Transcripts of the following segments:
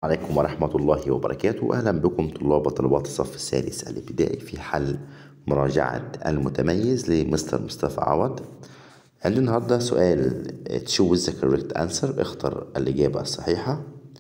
عليكم ورحمة الله وبركاته أهلا بكم طلاب وطالبات الصف السادس الابتدائي في حل مراجعة المتميز لمستر مصطفى عوض عندنا النهاردة سؤال تشوز the correct answer اختر الإجابة الصحيحة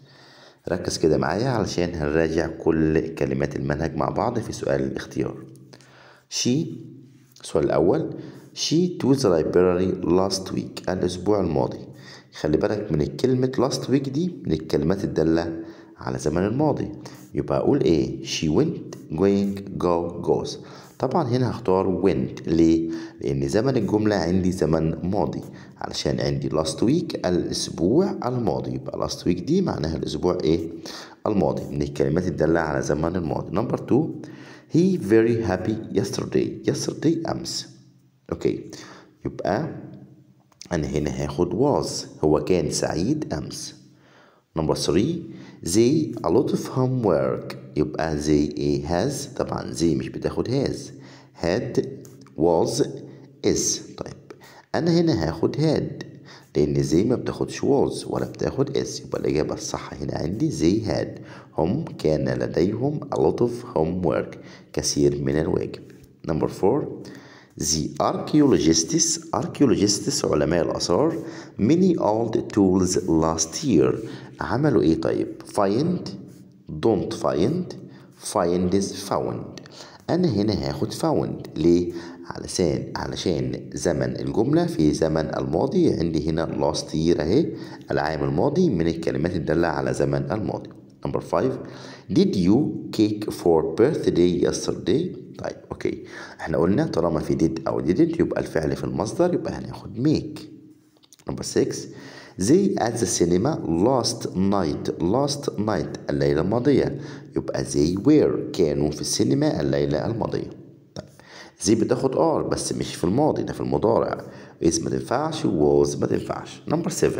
ركز كده معايا علشان هنراجع كل كلمات المنهج مع بعض في سؤال الاختيار she السؤال الأول she to the library last week الأسبوع الماضي خلي بالك من الكلمة last week دي من الكلمات الدالة على زمن الماضي يبقى أقول إيه she went going go goes طبعا هنا هختار went ليه؟ لأن زمن الجملة عندي زمن ماضي علشان عندي last week الأسبوع الماضي يبقى last week دي معناها الأسبوع إيه؟ الماضي من الكلمات الدالة على زمن الماضي number two he very happy yesterday yesterday أمس أوكي يبقى أنا هنا هاخد was هو كان سعيد أمس نمبر 3 they a lot of homework يبقى they ايه has طبعا they مش بتاخد has had was is طيب أنا هنا هاخد had لأن زي ما بتاخدش was ولا بتاخد is يبقى الإجابة الصح هنا عندي they had هم كان لديهم a lot of homework كثير من الواجب نمبر 4 The archaeologists archaeologists علماء الآثار many old tools last year عملوا إيه طيب find don't find find is found أنا هنا هاخد found ليه علشان علشان زمن الجملة في زمن الماضي عندي هنا last year أهي العام الماضي من الكلمات الدالة على زمن الماضي number 5 did you cake for birthday yesterday طيب اوكي احنا قلنا طالما في did او didn't يبقى الفعل في المصدر يبقى هناخد make number 6 they at the cinema last night last night الليلة الماضية يبقى they were كانوا في السينما الليلة الماضية طيب زي بتاخد are بس مش في الماضي ده في المضارع is ما تنفعش was ما تنفعش number 7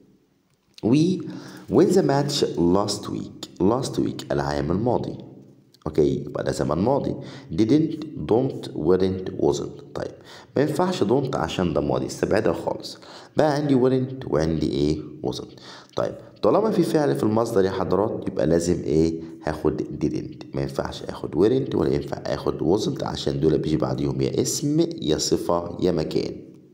we win the match last week last week العام الماضي اوكي يبقى ده زمن ماضي didn't don't weren't wasn't طيب ما ينفعش don't عشان ده ماضي استبعدها خالص بقى عندي weren't وعندي ايه wasn't طيب طالما في فعل في المصدر يا حضرات يبقى لازم ايه هاخد didn't ما ينفعش اخد weren't ولا ينفع اخد wasn't عشان دول بيجي بعديهم يا اسم يا صفة يا مكان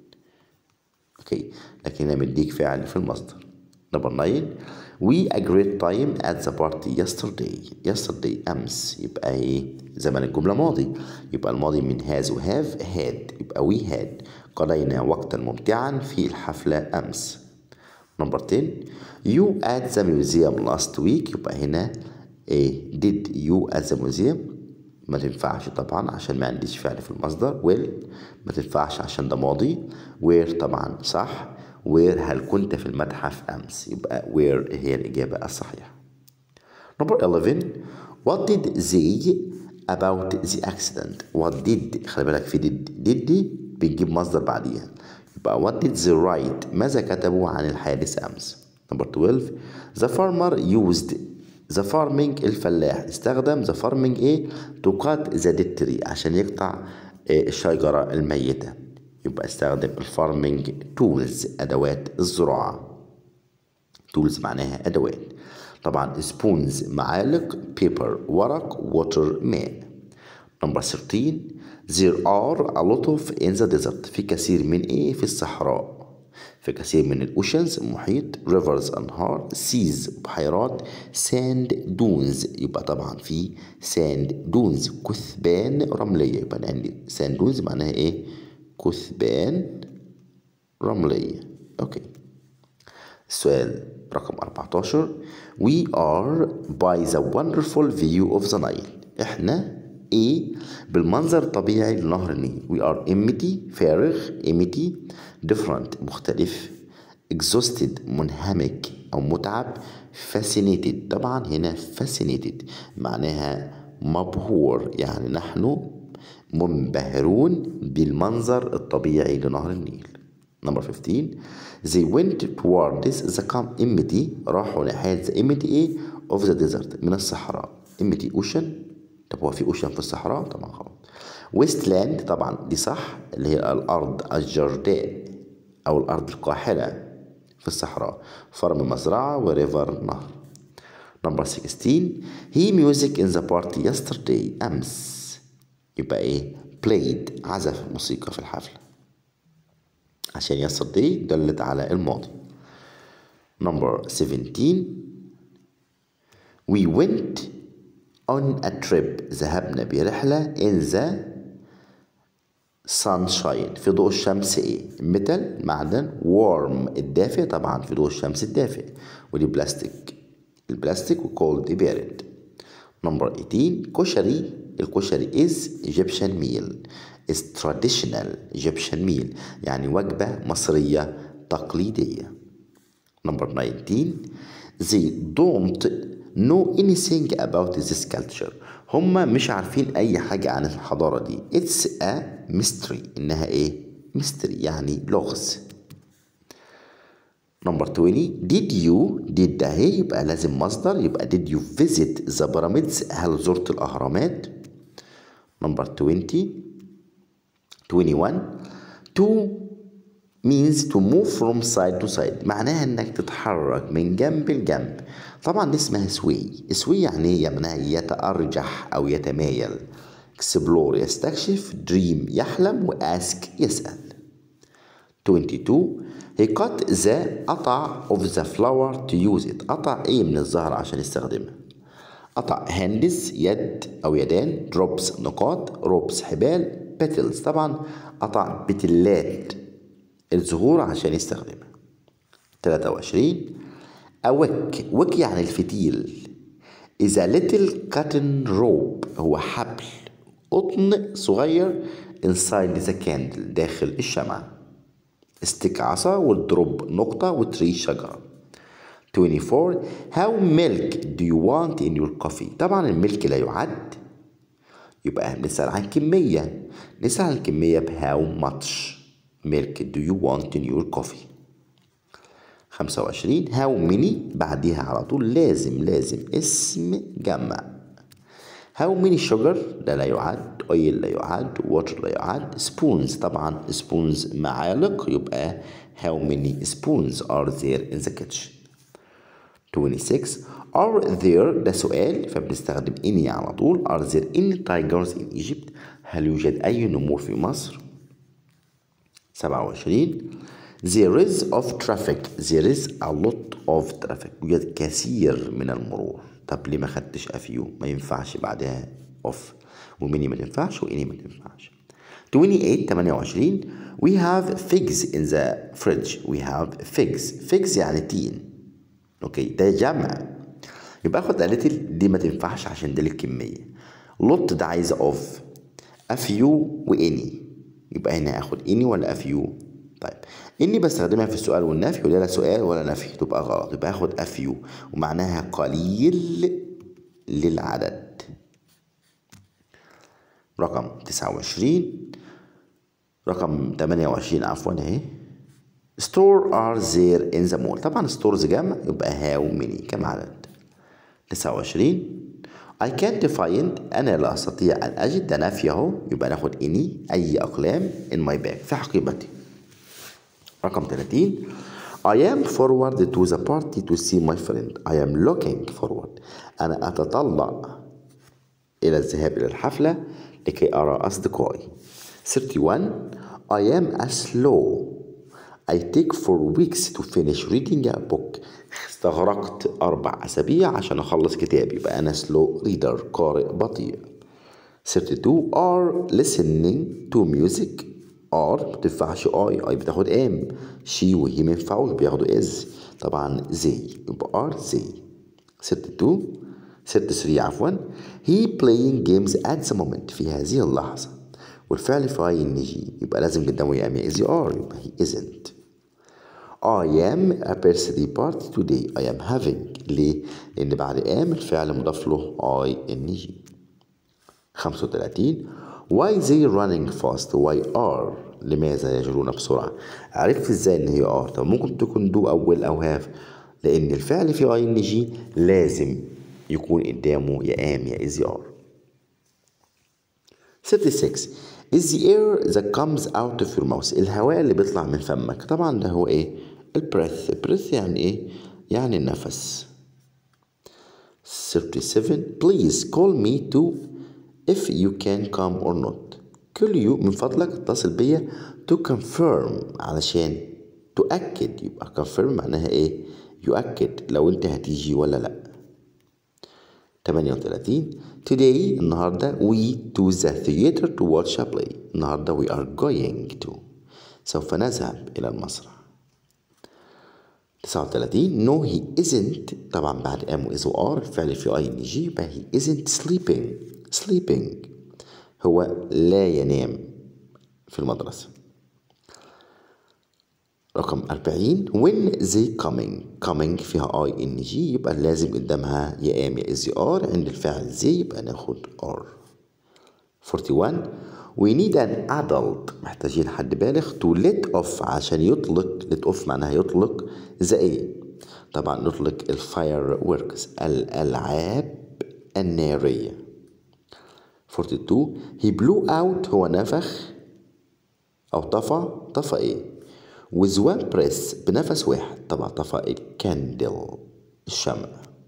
اوكي لكن انا مديك فعل في المصدر نمبر 9 we a great time at the party yesterday yesterday أمس يبقى إيه زمن الجملة ماضي يبقى الماضي من has و have had يبقى we had قضينا وقتا ممتعا في الحفلة أمس نمبر 10 you at the museum last week يبقى هنا إيه did you at the museum ما تنفعش طبعا عشان ما عنديش فعل في المصدر will ما تنفعش عشان ده ماضي where طبعا صح where هل كنت في المتحف أمس يبقى where هي الإجابة الصحيحة number 11 what did they about the accident what did خلي بالك في did did دي بنجيب مصدر بعديها يبقى what did they write ماذا كتبوا عن الحادث أمس number 12 the farmer used the farming الفلاح استخدم the farming ايه to cut the dead tree عشان يقطع الشجرة الميتة يبقى استخدم الفارمنج تولز ادوات الزراعه تولز معناها ادوات طبعا سبونز معالق بيبر ورق ووتر ماء نمبر 13 there are a lot of in the desert في كثير من ايه في الصحراء في كثير من الاوشنز المحيط rivers انهار seas بحيرات sand dunes يبقى طبعا في sand dunes كثبان رمليه يبقى عندي sand dunes معناها ايه كثبان رملية أوكي السؤال رقم 14 We are by the wonderful view of the Nile إحنا إيه بالمنظر الطبيعي لنهر النيل We are empty فارغ empty different مختلف exhausted منهمك أو متعب fascinated طبعا هنا fascinated معناها مبهور يعني نحن منبهرون بالمنظر الطبيعي لنهر النيل نمبر 15 they went towards the calm empty راحوا ناحية the empty ايه of the desert من الصحراء empty ocean طب هو في ocean في الصحراء طبعا غلط ويستلاند طبعا دي صح اللي هي الأرض الجرداء أو الأرض القاحلة في الصحراء فرم مزرعة وريفر نهر number 16 he music in the party yesterday أمس يبقى إيه played عزف موسيقى في الحفلة عشان yesterday دلت على الماضي number 17 we went on a trip ذهبنا برحلة in the sunshine في ضوء الشمس ايه metal معدن warm الدافئ طبعا في ضوء الشمس الدافئ ودي بلاستيك البلاستيك وكولد بارد نمبر 18 كشري الكشري is Egyptian meal is traditional Egyptian meal يعني وجبة مصرية تقليدية نمبر 19 they don't know anything about this culture هم مش عارفين أي حاجة عن الحضارة دي it's a mystery إنها إيه mystery يعني لغز نمبر 20 did you did ده هي يبقى لازم مصدر يبقى did you visit the pyramids هل زرت الأهرامات نمبر 20 21 to means to move from side to side معناها انك تتحرك من جنب لجنب طبعا دي اسمها سوي سوي يعني ايه معناها يتأرجح او يتمايل explore يستكشف dream يحلم وask يسأل 22 he cut the قطع of the flower to use it قطع ايه من الزهرة عشان يستخدمها قطع hands يد او يدان drops نقاط ropes حبال petals طبعا قطع بتلات الزهور عشان يستخدمها 23 أوك وك يعني الفتيل إذا little cotton rope هو حبل قطن صغير inside the candle داخل الشمعة استيك عصا والدروب نقطة وتري شجرة 24 how milk do you want in your coffee طبعا الملك لا يعد يبقى بنسأل عن كمية نسأل عن الكمية ب how much milk do you want in your coffee 25 how many بعديها على طول لازم لازم اسم جمع how many sugar ده لا يعد oil لا يعد water لا يعد spoons طبعا spoons معالق يبقى how many spoons are there in the kitchen 26 are there ده سؤال فبنستخدم any على طول are there any tigers in Egypt هل يوجد أي نمور في مصر 27 there is of traffic there is a lot of traffic يوجد كثير من المرور طب ليه ما خدتش افيو ما ينفعش بعدها اوف وميني ما تنفعش واني ما تنفعش 28 28 we have figs in the fridge we have figs figs يعني تين اوكي ده جمع يبقى اخد قالتل دي ما تنفعش عشان دي الكميه لوت ده عايز اوف افيو واني يبقى هنا اخد اني ولا افيو طيب اني بستخدمها في السؤال والنفي ولا لا سؤال ولا نفي تبقى غلط يبقى اخد افيو ومعناها قليل للعدد رقم 29 رقم 28 عفوا اهي store are there in the mall طبعا stores جمع يبقى how many كم عدد 29 I can't find أنا لا أستطيع أن أجد ده نفي أهو يبقى ناخد any أي أقلام in my bag في حقيبتي رقم 30 I am forward to the party to see my friend I am looking forward أنا أتطلع إلى الذهاب إلى الحفلة لكي أرى أصدقائي 31 I am a slow I take four weeks to finish reading a book استغرقت أربع أسابيع عشان أخلص كتاب يبقى أنا slow reader قارئ بطيء 32 are listening to music are ما تنفعش اي اي بتاخد ام شي وهي ما ينفعوش بياخدوا از طبعا زي يبقى ار زي 62 63 عفوا he playing games at the moment في هذه اللحظة والفعل في اي ان جي يبقى لازم قدامه يا ام يا از ار يبقى he isn't I am a birthday party today I am having ليه؟ لأن بعد am الفعل مضاف له I N G 35 why they running fast why are لماذا يجرون بسرعة عرفت ازاي ان هي are طب ممكن تكون do او will او have لان الفعل في اي ان جي لازم يكون قدامه يا am يا is يا are 36 is the air that comes out of your mouth الهواء اللي بيطلع من فمك طبعا ده هو ايه البريث البريث يعني ايه يعني النفس 37 please call me to if you can come or not كل يوم من فضلك اتصل بيا to confirm علشان تؤكد يبقى confirm معناها ايه يؤكد لو انت هتيجي ولا لا 38 today النهاردة we to the theater to watch a play النهاردة we are going to سوف نذهب إلى المسرح 39 no he isn't طبعا بعد am و is و are الفعل في اي ان جي يبقى he isn't sleeping sleeping هو لا ينام في المدرسة رقم 40 when they coming coming فيها اي ان جي يبقى لازم قدامها يا ام يا از ار عند الفعل زي يبقى ناخد ار 41 we need an adult محتاجين حد بالغ to let off عشان يطلق let off معناها يطلق ذا ايه طبعا نطلق الفاير وركس الالعاب الناريه 42 he blew out هو نفخ او طفى طفى ايه with one breath بنفس واحد طبعا طفى الكاندل الشمع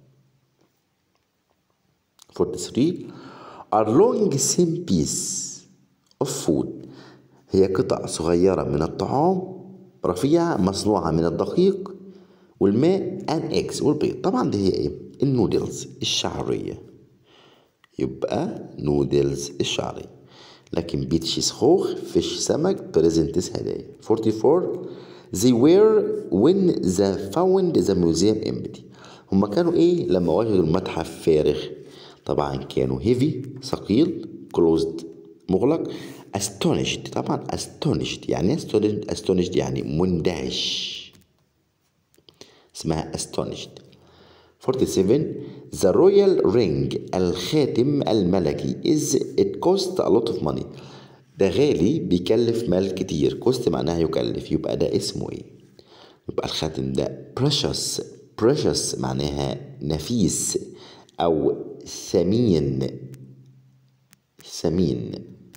43 a long thin piece of food هي قطع صغيرة من الطعام رفيعة مصنوعة من الدقيق والماء and eggs والبيض طبعا دي هي ايه النودلز الشعرية يبقى نودلز الشعرية لكن بيتشيز خوخ فيش سمك بريزنتس هدايا 44 they were when the found the museum empty هما كانوا ايه لما وجدوا المتحف فارغ طبعا كانوا heavy ثقيل closed مغلق astonished طبعا astonished يعني astonished, astonished يعني مندهش اسمها astonished 47 the royal ring الخاتم الملكي is it cost a lot of money ده غالي بيكلف مال كتير cost معناها يكلف يبقى ده اسمه ايه يبقى الخاتم ده precious precious معناها نفيس او ثمين ثمين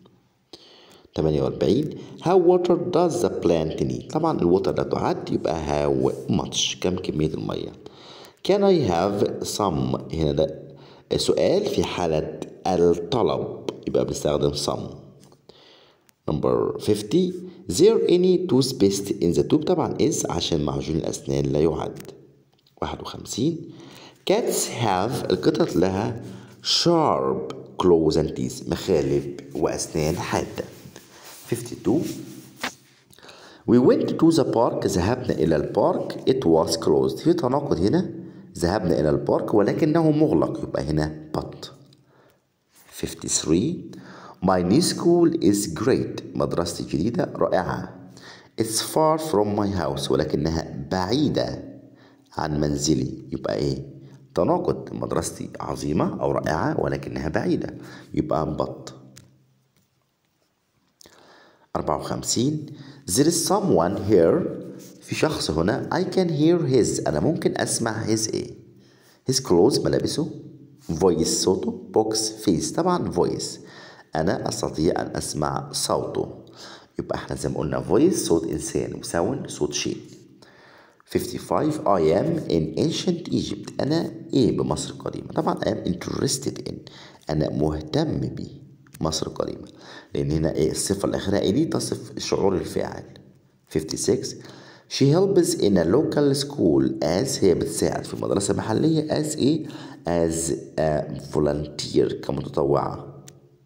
48 how water does the plant need طبعا الوتر ده تعد يبقى how much كم كمية المية can I have some هنا ده سؤال في حالة الطلب يبقى بنستخدم some number 50 there any toothpaste in the tube طبعا is عشان معجون الأسنان لا يعد 51 cats have القطط لها sharp claws and teeth مخالب وأسنان حادة 52 We went to the park ذهبنا إلى البارك it was closed في تناقض هنا ذهبنا إلى البارك ولكنه مغلق يبقى هنا but 53 My new school is great مدرستي الجديدة رائعة It's far from my house ولكنها بعيدة عن منزلي يبقى إيه تناقض مدرستي عظيمة أو رائعة ولكنها بعيدة يبقى but 54 There is someone here في شخص هنا I can hear his أنا ممكن أسمع his إيه his clothes ملابسه voice صوته box face طبعا voice أنا أستطيع أن أسمع صوته يبقى احنا زي ما قلنا voice صوت إنسان وساوند صوت شيء 55 I am in ancient Egypt أنا إيه بمصر القديمة طبعا I am interested in أنا مهتم بيه مصر القديمة لأن هنا إيه الصفة الأخيرة إيه دي تصف شعور الفاعل 56 She helps in a local school as هي بتساعد في مدرسة محلية as إيه as a volunteer كمتطوعة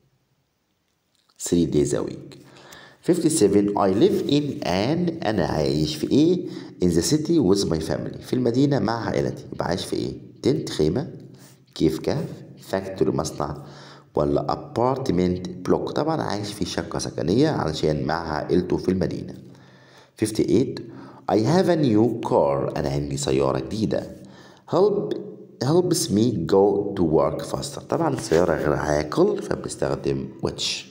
3 days a week 57 I live in an أنا عايش في إيه in the city with my family في المدينة مع عائلتي يبقى عايش في إيه تنت خيمة كيف كهف فاكتوري مصنع ولا ابارتمنت بلوك طبعا عايش في شقة سكنية علشان مع عائلته في المدينة 58 I have a new car أنا عندي سيارة جديدة help helps me go to work faster طبعا السيارة غير عاقل فبنستخدم which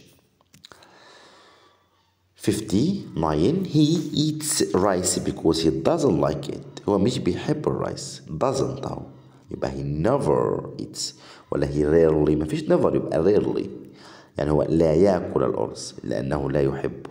59 he eats rice because he doesn't like it هو مش بيحب الرايس doesn't أهو يبقى he never eats ولا he rarely مفيش never يبقى rarely يعني هو لا يأكل الأرز لأنه لا يحبه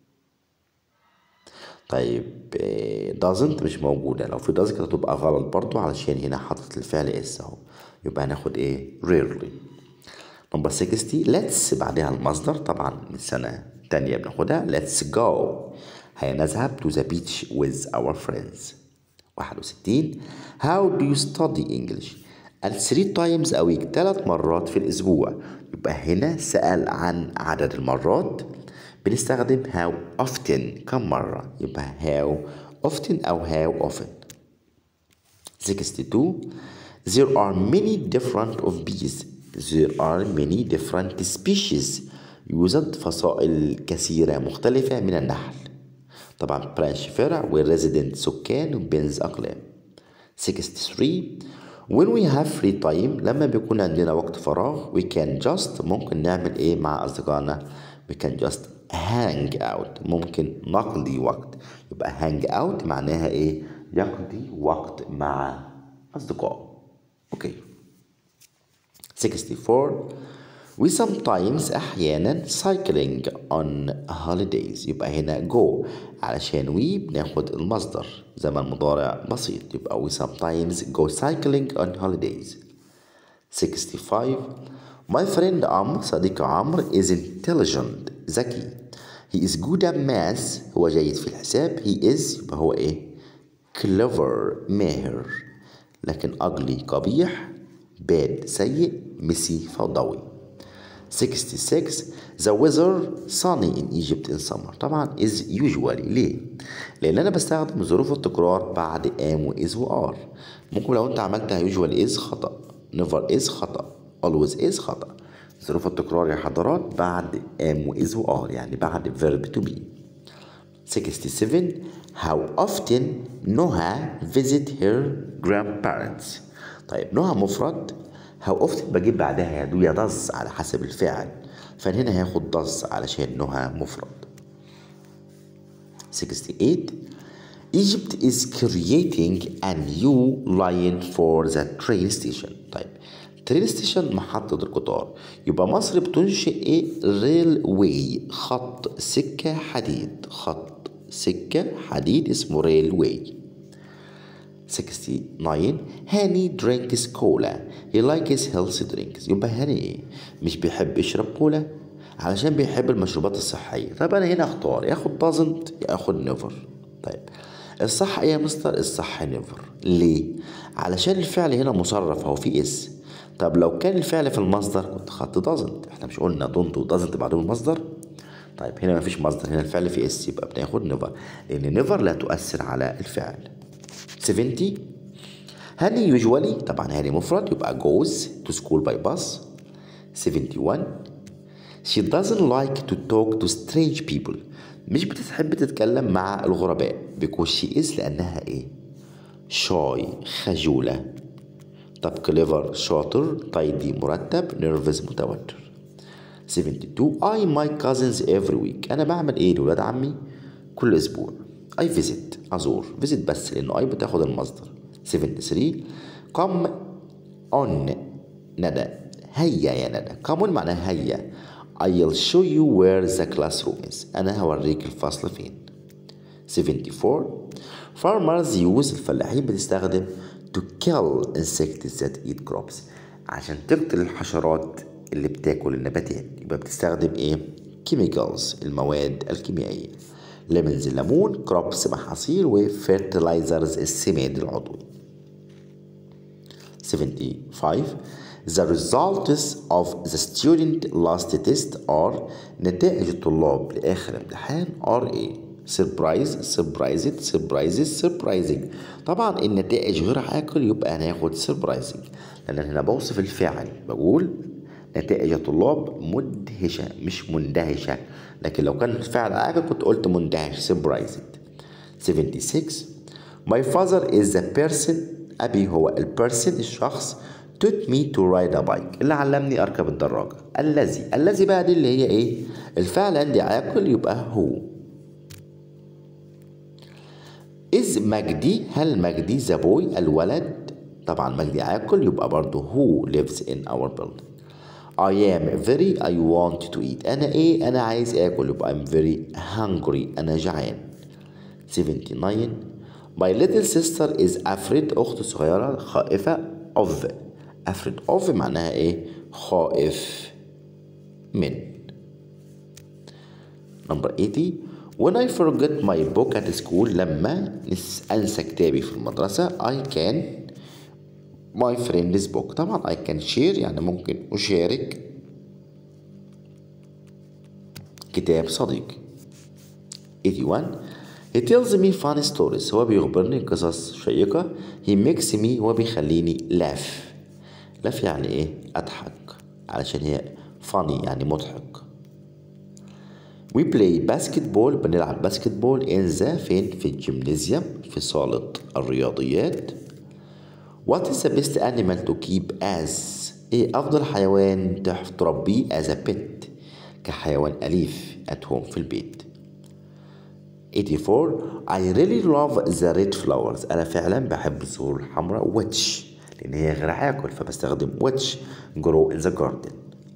طيب doesn't مش موجودة لو في doesn't كده تبقى غلط برضو علشان هنا حاطط الفعل اس اهو يبقى هناخد ايه rarely نمبر 60 let's بعدها المصدر طبعا من سنة تانية بناخدها let's go هيا نذهب to the beach with our friends 61 how do you study English قال 3 times a week ثلاث مرات في الأسبوع يبقى هنا سأل عن عدد المرات بنستخدم how often كم مرة يبقى how often أو how often 62 there are many different of bees there are many different species يوجد فصائل كثيرة مختلفة من النحل طبعا برانش فرع والريزيدنت سكان وبنز أقلام 63 when we have free time لما بيكون عندنا وقت فراغ we can just ممكن نعمل ايه مع أصدقائنا we can just hang out ممكن نقضي وقت يبقى hang out معناها ايه يقضي وقت مع أصدقائه اوكي 64 we sometimes أحيانا cycling on holidays يبقى هنا go علشان we بناخد المصدر زمن مضارع بسيط يبقى we sometimes go cycling on holidays 65 my friend عمرو صديق عمرو is intelligent ذكي he is good at math هو جيد في الحساب he is يبقى هو ايه clever ماهر لكن ugly قبيح bad سيء ميسي فوضوي 66 the weather sunny in Egypt in summer طبعا is usually ليه؟ لأن أنا بستخدم ظروف التكرار بعد am و is و are ممكن لو أنت عملتها usually is خطأ never is خطأ always is خطأ ظروف التكرار يا حضرات بعد am و is و are يعني بعد verb to be 67 how often نهى visit her grandparents طيب نهى مفرد how often بجيب بعدها يدو يا does على حسب الفعل فهنا هاخد does علشان نهى مفرد 68 Egypt is creating a new line for the train station طيب ترين ستيشن محطة القطار يبقى مصر بتنشئ ايه ريل واي خط سكة حديد خط سكة حديد اسمه ريل واي 69 هاني درينكس كولا he likes healthy drinks يبقى هاني ايه مش بيحب يشرب كولا علشان بيحب المشروبات الصحية طيب انا هنا اختار ياخد doesn't ياخد never طيب الصح ايه يا مستر الصح never ليه علشان الفعل هنا مصرف هو في اس طب لو كان الفعل في المصدر كنت خدت doesn't احنا مش قلنا don't و doesn't بعدهم المصدر طيب هنا مفيش مصدر هنا الفعل في اس يبقى بناخد never لان never لا تؤثر على الفعل 70 هاني يوجوالي طبعا هاني مفرد يبقى goes to school by bus 71 she doesn't like to talk to strange people مش بتحب تتكلم مع الغرباء because she is لأنها إيه shy خجولة طب clever شاطر tidy مرتب nervous متوتر 72 I my cousins every week أنا بعمل إيه لولاد عمي كل أسبوع I visit أزور visit بس لأنه I بتاخد المصدر 73 come on ندى هيا يا ندى come on معناها هيا I'll show you where the classroom is أنا هوريك الفصل فين 74 farmers use الفلاحين بتستخدم to kill insects that eat crops عشان تقتل الحشرات اللي بتاكل النباتات يبقى بتستخدم ايه chemicals المواد الكيميائية ليمونز الليمون كروبس محاصيل وفيرتلايزرز السماد العضوي 75 The results of the student last test are نتائج الطلاب لآخر امتحان are ايه surprise surprised surprises surprising طبعا النتائج غير عاقل يبقى هناخد surprising لأن هنا بوصف الفعل بقول نتائج الطلاب مدهشة مش مندهشة لكن لو كان الفعل عاقل كنت قلت مندهش surprised 76 My father is the person أبي هو البيرسون الشخص taught me to ride a bike اللي علمني أركب الدراجة الذي الذي بقى دي اللي هي إيه الفعل عندي عاقل يبقى هو is مجدي هل مجدي the boy الولد طبعا مجدي عاقل يبقى برضه who lives in our building I am very I want to eat أنا إيه أنا عايز آكل يبقى I'm very hungry أنا جعان 79 My little sister is afraid أختي الصغيرة خائفة of afraid of معناها ايه خائف من نمبر 80 when I forget my book at school لما انسى كتابي في المدرسة I can my friend's book طبعا I can share يعني ممكن أشارك كتاب صديقي 81 He tells me funny stories هو بيخبرني قصص شيقة He makes me هو بيخليني laugh laugh يعني ايه أضحك علشان هي funny يعني مضحك We play basketball بنلعب باسكتبول in the فين في الجيمنازيوم في صالة الرياضيات What is the best animal to keep as ايه أفضل حيوان تربيه as a pet كحيوان أليف at home في البيت 84 I really love the red flowers أنا فعلا بحب الزهور الحمراء which لأن هي غير هاكل فبستخدم which grow in the garden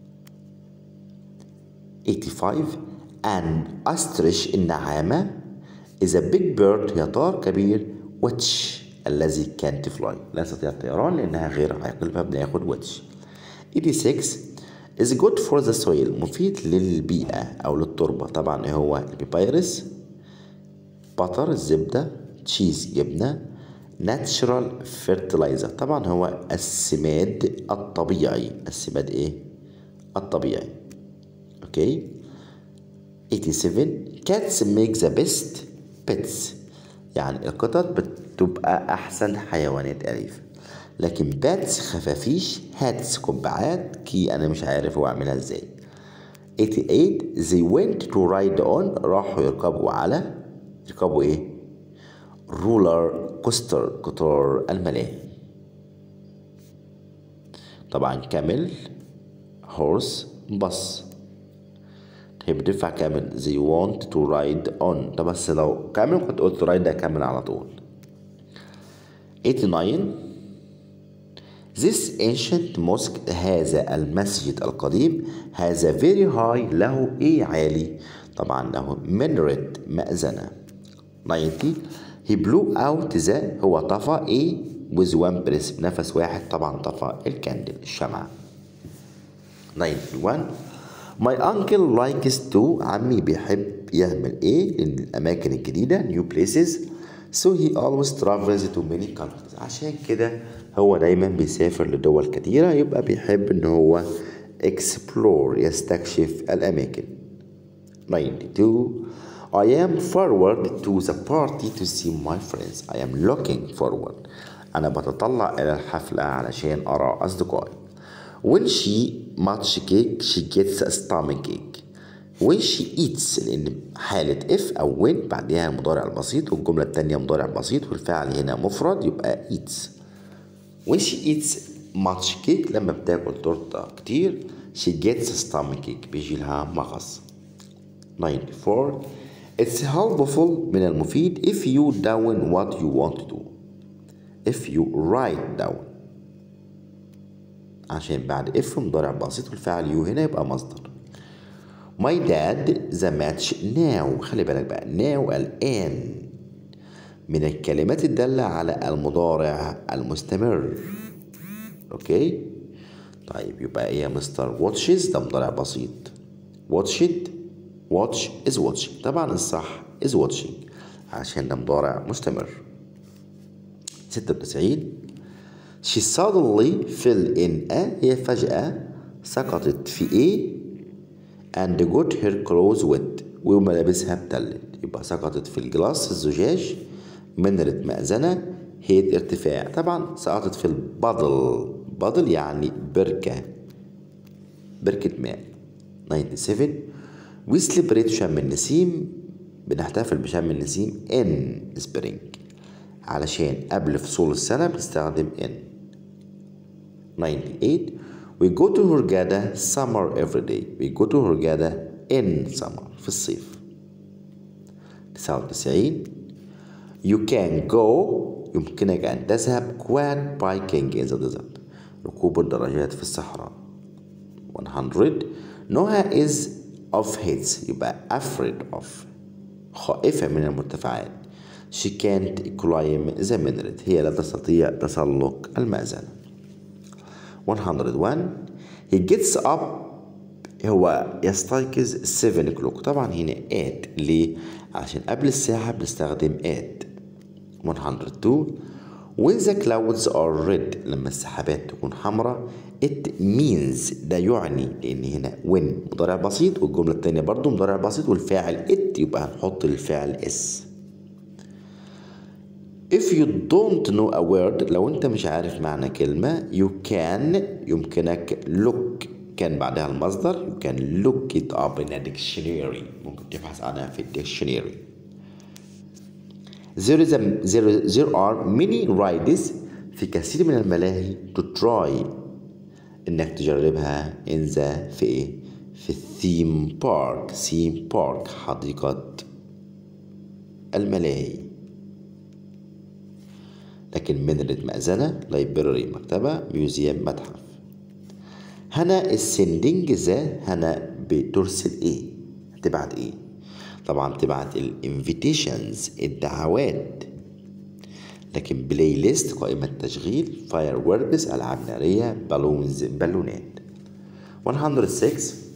85 an ostrich النعامة is a big bird هي طار كبير which الذي can't fly لا يستطيع الطيران لأنها غير عاقل فبناخد which 86 is good for the soil مفيد للبيئة أو للتربة طبعا هو البيبايرس بطر الزبدة تشيز جبنة natural fertilizer طبعا هو السماد الطبيعي السماد ايه الطبيعي اوكي 87 cats make the best pets يعني القطط بتبقى احسن حيوانات اليفه لكن باتس خفافيش هاتس قبعات كي انا مش عارف هو اعملها ازاي 88 they went to ride on راحوا يركبوا على يركبوا ايه رولر كوستر قطار الملاهي طبعا كامل هورس بص هي بتدفع كامل they want to ride on طب بس لو كامل كنت قلت رايد ده كامل على طول 89 This ancient mosque هذا المسجد القديم هذا very high له ايه عالي طبعا له minaret مأذنة 90 he blew out the هو طفى ايه with one breath بنفس واحد طبعا طفى الكاندل الشمعة 91 My uncle likes to عمي بيحب يعمل ايه للأماكن الجديدة new places so he always travels to many countries عشان كده هو دايما بيسافر لدول كتيرة يبقى بيحب ان هو explore يستكشف الأماكن 92 I am forward to the party to see my friends I am looking forward أنا بتطلع إلى الحفلة علشان أرى أصدقائي When she much cake she gets a stomach ache when she eats لأن حالة if أو when بعدها المضارع البسيط والجملة التانية مضارع بسيط والفعل هنا مفرد يبقى eats when she eats much cake لما بتاكل تورتة كتير she gets a stomach ache بيجي لها مغص 94 It's helpful من المفيد if you down what you want to do if you write down عشان بعد if مضارع بسيط والفعل you هنا يبقى مصدر My dad the match now خلي بالك بقى now الآن من الكلمات الدالة على المضارع المستمر اوكي طيب يبقى ايه يا مستر watches ده مضارع بسيط watched watch is watching طبعا الصح is watching عشان ده مضارع مستمر 96 she suddenly fell in a هي فجأة سقطت في ايه and got her clothes wet وملابسها ابتلت يبقى سقطت في الجلاس الزجاج منرة مأذنة هيت ارتفاع طبعا سقطت في البضل بضل يعني بركة بركة ماء 97 we celebrate شم النسيم بنحتفل بشم النسيم in spring علشان قبل فصول السنة بنستخدم in 98 we go to Hurghada summer every day we go to Hurghada in summer في الصيف 99 you can go يمكنك أن تذهب quad biking in the desert ركوب الدراجات في الصحراء 100 Noah is of heights يبقى afraid of خائفة من المرتفعات she can't climb the minaret هي لا تستطيع تسلق المأذنة 101 he gets up هو يستيقظ 7 o'clock طبعا هنا at ليه؟ عشان قبل الساعة بنستخدم at 102 when the clouds are red لما السحابات تكون حمراء it means ده يعني لأن هنا when مضارع بسيط والجملة التانية برضو مضارع بسيط والفاعل it يبقى هنحط الفعل s If you don't know a word لو انت مش عارف معنى كلمة you can يمكنك look كان بعدها المصدر you can look it up in a dictionary ممكن تبحث عنها في الديكشنري there, is a, there, there are many rides في كثير من الملاهي to try انك تجربها in the في ايه في الثيم بارك ثيم بارك حديقة الملاهي لكن مدرة مأذنة لايبراري مكتبة ميوزيوم متحف هنا السندنج ذا هنا بترسل ايه تبعت ايه طبعا بتبعت الانفيتيشنز الدعوات لكن بلاي ليست قائمة تشغيل فاير ووركس ألعاب نارية بالونز بالونات 106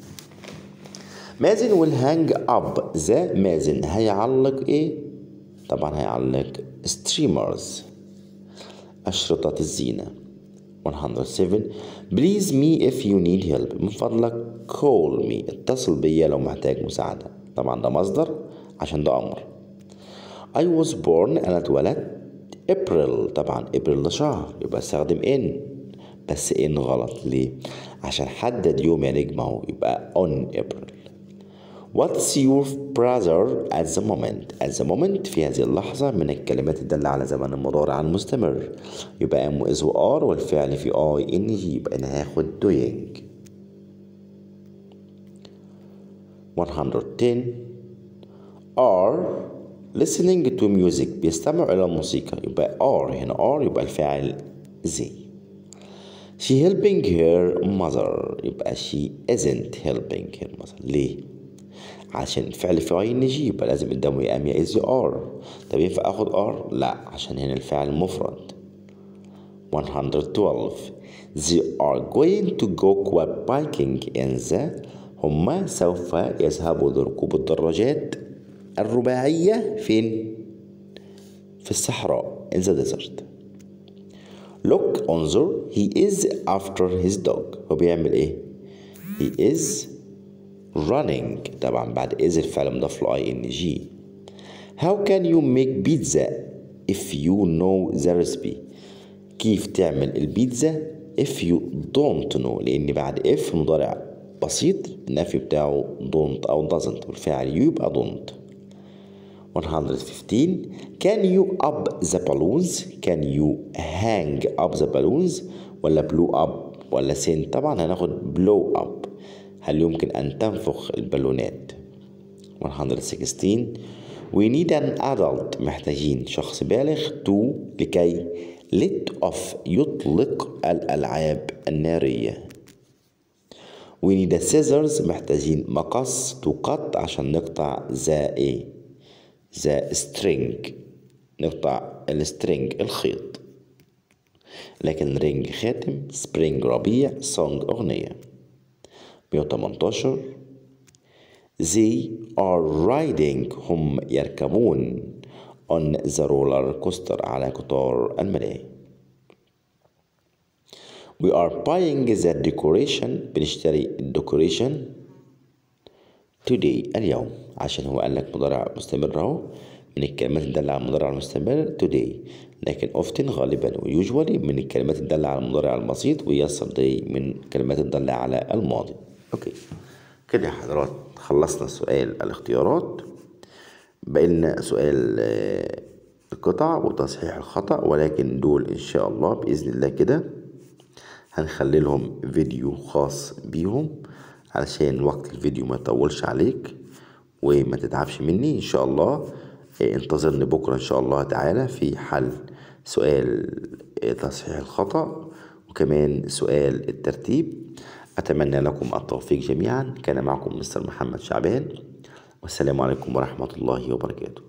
مازن will hang up ذا مازن هيعلق ايه طبعا هيعلق streamers أشرطة الزينة 107 Please me if you need help من فضلك call me اتصل بيا لو محتاج مساعدة طبعا ده مصدر عشان ده أمر I was born أنا اتولدت April طبعا April ده شهر يبقى استخدم in بس in غلط ليه؟ عشان حدد يوم يا نجم اهو يبقى on April What's your brother at the moment? At the moment في هذه اللحظة من الكلمات الدالة على زمن المضارع المستمر يبقى am is و are والفعل في I إن جي يبقى أنا هاخد doing 110 are listening to music بيستمع إلى الموسيقى يبقى are هنا are يبقى الفاعل زي she helping her mother يبقى she isn't helping her mother ليه؟ عشان الفعل في اي ان جي يبقى لازم قدامه يا ام يا از ار طب ينفع اخد ار لا عشان هنا الفعل مفرد 112 they are going to go quad biking in the هما سوف يذهبوا لركوب الدراجات الرباعية فين؟ في الصحراء in the desert look انظر he is after his dog هو بيعمل ايه؟ he is running طبعا بعد is الفعل مضاف له اي ان جي how can you make pizza if you know the recipe كيف تعمل البيتزا if you don't know لان بعد if مضارع بسيط النفي بتاعه don't او doesn't والفعل you يبقى don't 115 can you up the balloons can you hang up the balloons ولا blow up ولا send طبعا هناخد blow up هل يمكن أن تنفخ البالونات 116 we need an adult محتاجين شخص بالغ to لكي let off يطلق الألعاب النارية we need a scissors محتاجين مقص to cut عشان نقطع ذا ايه ذا string نقطع السترينج الخيط لكن رينج خاتم سبرينج ربيع سونج أغنية 118 They are riding هم يركبون on the roller coaster على قطار الملاهي We are buying the decoration بنشتري الديكوريشن today اليوم عشان هو قال لك مضارع مستمر اهو من الكلمات الدالة على المضارع المستمر today لكن often غالبا usually من الكلمات الدالة على المضارع البسيط و yesterday من الكلمات الدالة على الماضي اوكي كده يا حضرات خلصنا سؤال الاختيارات بقينا سؤال آه، القطع وتصحيح الخطأ ولكن دول ان شاء الله بإذن الله كده هنخلي لهم فيديو خاص بيهم علشان وقت الفيديو ما يطولش عليك وما تتعبش مني ان شاء الله آه، انتظرني بكرة ان شاء الله تعالى في حل سؤال آه، تصحيح الخطأ وكمان سؤال الترتيب أتمنى لكم التوفيق جميعا كان معكم مستر محمد شعبان والسلام عليكم ورحمة الله وبركاته